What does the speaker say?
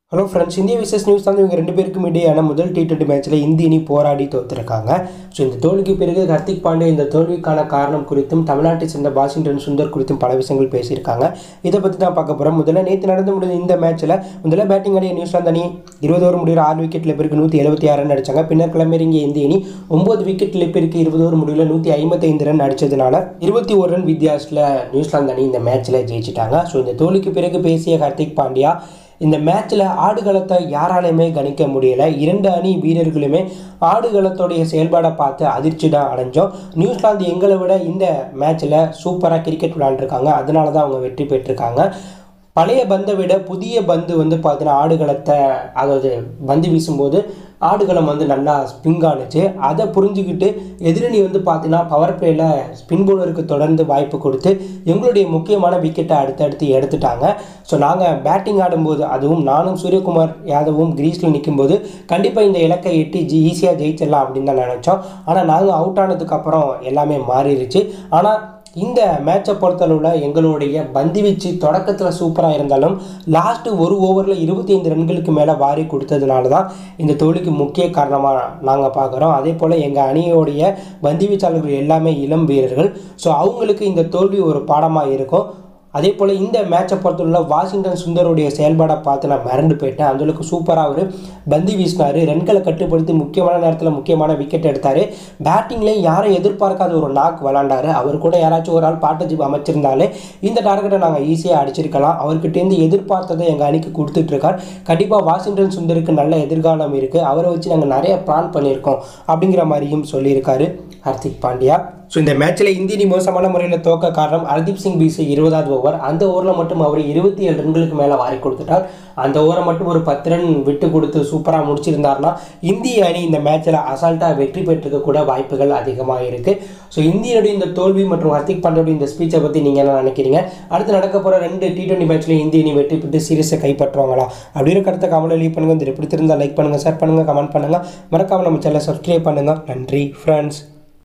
hello friends இந்திய விசஸ் news தான் இவங்க ரெண்டு பேருக்கும் இடையான முதல் டி டுவெண்ட்டி மேட்ச்சில் இந்திய அணி போராடி தோத்துருக்காங்க ஸோ இந்த தோல்விக்கு பிறகு ஹர்திக் பாண்டே இந்த தோல்விக்கான காரணம் குறித்தும் தமிழ்நாட்டை சேர்ந்த வாஷிங்டன் சுந்தர் குறித்தும் பல விஷயங்கள் பேசியிருக்காங்க இதை பற்றி தான் பார்க்க போகிறோம் முதல்ல நேற்று நடந்து முடிந்த இந்த மேட்ச்சில் முதல்ல பேட்டிங் அணி நியூசிலாந்து அணி இருபது ஓவர் முடிகிற ஆறு விக்கெட்டில் பேருக்கு நூற்றி எழுபத்தி ஆறு ரன் அடிச்சாங்க பின்னர் கிளம்பிறங்கிய இந்திய அணி ஒம்பது விக்கெட்டில் பேருக்கு இருபது ஓவர் முடிவில் நூற்றி ஐம்பத்தைந்து ரன் அடிச்சதுனால இருபத்தி ஒரு ரன் வித்தியாசத்தில் நியூசிலாந்து அணி இந்த மேட்ச்சில் ஜெயிச்சிட்டாங்க ஸோ இந்த தோல்விக்கு பிறகு பேசிய ஹர்திக் பாண்டியா இந்த மேட்ச்சில் ஆடுகளத்தை யாராலையுமே கணிக்க முடியலை இரண்டு அணி வீரர்களுமே ஆடுகளத்தோடைய செயல்பாடை பார்த்து அதிர்ச்சி தான் அடைஞ்சோம் நியூசிலாந்து எங்களை விட இந்த மேட்ச்சில் சூப்பராக கிரிக்கெட் விளையாண்டுருக்காங்க அதனால தான் அவங்க வெற்றி பெற்றிருக்காங்க பழைய பந்தை விட புதிய பந்து வந்து பார்த்தீங்கன்னா ஆடுகளத்தை அதாவது பந்து வீசும்போது ஆடுகளம் வந்து நல்லா ஸ்பிங் ஆனுச்சு அதை புரிஞ்சுக்கிட்டு எதிரணி வந்து பார்த்தீங்கன்னா பவர் பிளேயில் ஸ்பின் பவுலருக்கு தொடர்ந்து வாய்ப்பு கொடுத்து எங்களுடைய முக்கியமான விக்கெட்டை அடுத்தடுத்து எடுத்துட்டாங்க ஸோ நாங்கள் பேட்டிங் ஆடும்போது அதுவும் நானும் சூரியகுமார் யாதவும் கிரீஸில் நிற்கும்போது கண்டிப்பாக இந்த இலக்கை எட்டி ஜி ஈஸியாக ஜெயிச்சிடலாம் அப்படின்னு தான் நினச்சோம் ஆனால் நாங்கள் அவுட் ஆனதுக்கப்புறம் எல்லாமே மாறிடுச்சு ஆனால் இந்த மேட்சை பொறுத்தளவில் எங்களுடைய பந்து வீச்சு தொடக்கத்தில் சூப்பராக இருந்தாலும் லாஸ்ட்டு ஒரு ஓவரில் இருபத்தி ஐந்து ரன்களுக்கு மேலே வாரி கொடுத்ததுனால தான் இந்த தோல்விக்கு முக்கிய காரணமாக நாங்கள் பார்க்குறோம் அதே போல் எங்கள் அணியோடைய பந்து வீச்சாளர்கள் எல்லாமே இளம் வீரர்கள் ஸோ அவங்களுக்கு இந்த தோல்வி ஒரு பாடமாக இருக்கும் அதே போல் இந்த மேட்சை பொறுத்தவரை வாஷிங்டன் சுந்தருடைய செயல்பாடை பார்த்து நான் மறந்து போயிட்டேன் அந்தளவுக்கு சூப்பராக அவர் பந்து வீசினார் ரன்களை கட்டுப்படுத்தி முக்கியமான நேரத்தில் முக்கியமான விக்கெட் எடுத்தார் பேட்டிங்லேயும் யாரும் எதிர்பார்க்காத ஒரு நாக் விளாண்டாரு அவர் கூட யாராச்சும் ஒரு ஆள் பார்ட்னர்ஷிப் அமைச்சிருந்தாலே இந்த டார்கெட்டை நாங்கள் ஈஸியாக அடிச்சிருக்கலாம் அவர்கிட்டேருந்து எதிர்பார்த்ததை எங்கள் அணிக்கு கொடுத்துட்ருக்கார் கண்டிப்பாக வாஷிங்டன் சுந்தருக்கு நல்ல எதிர்காலம் இருக்குது அவரை வச்சு நாங்கள் நிறைய பிளான் பண்ணியிருக்கோம் அப்படிங்கிற மாதிரியும் சொல்லியிருக்காரு ஹர்திக் பாண்டியா ஸோ இந்த மேட்ச்சில் இந்திய அணி மோசமான முறையில் தோக்க காரணம் ஹர்தீப் சிங் பீஸ் இருபதாவது ஓவர் அந்த ஓவரில் மட்டும் அவர் இருபத்தி ஏழு ரன்களுக்கு மேலே வாரி கொடுத்துட்டார் அந்த ஓவரை மட்டும் ஒரு பத்து ரன் விட்டு கொடுத்து சூப்பராக முடிச்சிருந்தார்னா இந்திய அணி இந்த மேட்ச்சில் அசால்ட்டாக வெற்றி பெற்றுக்க கூட வாய்ப்புகள் அதிகமாக இருக்குது ஸோ இந்தியனுடைய இந்த தோல்வி மற்றும் ஹர்திக் பாண்டியோட இந்த ஸ்பீச்சை பற்றி நீங்கள் என்ன நினைக்கிறீங்க அடுத்து நடக்க போகிற ரெண்டு டி டுவெண்ட்டி மேட்ச்சில் இந்திய அணி வெற்றி பெற்று சீரியஸை கைப்பற்றுவாங்களா அப்படிங்கிற கருத்தை கமெண்ட்ல லீவ் பண்ணுங்கள் இந்த பிடித்திருந்தால் லைக் பண்ணுங்கள் ஷேர் பண்ணுங்கள் கமெண்ட் பண்ணுங்கள் மறக்காமல் நம்ம சேனலை சப்ஸ்கிரைப் பண்ணுங்கள் நன்றி ஃப்ரெண்ட்ஸ்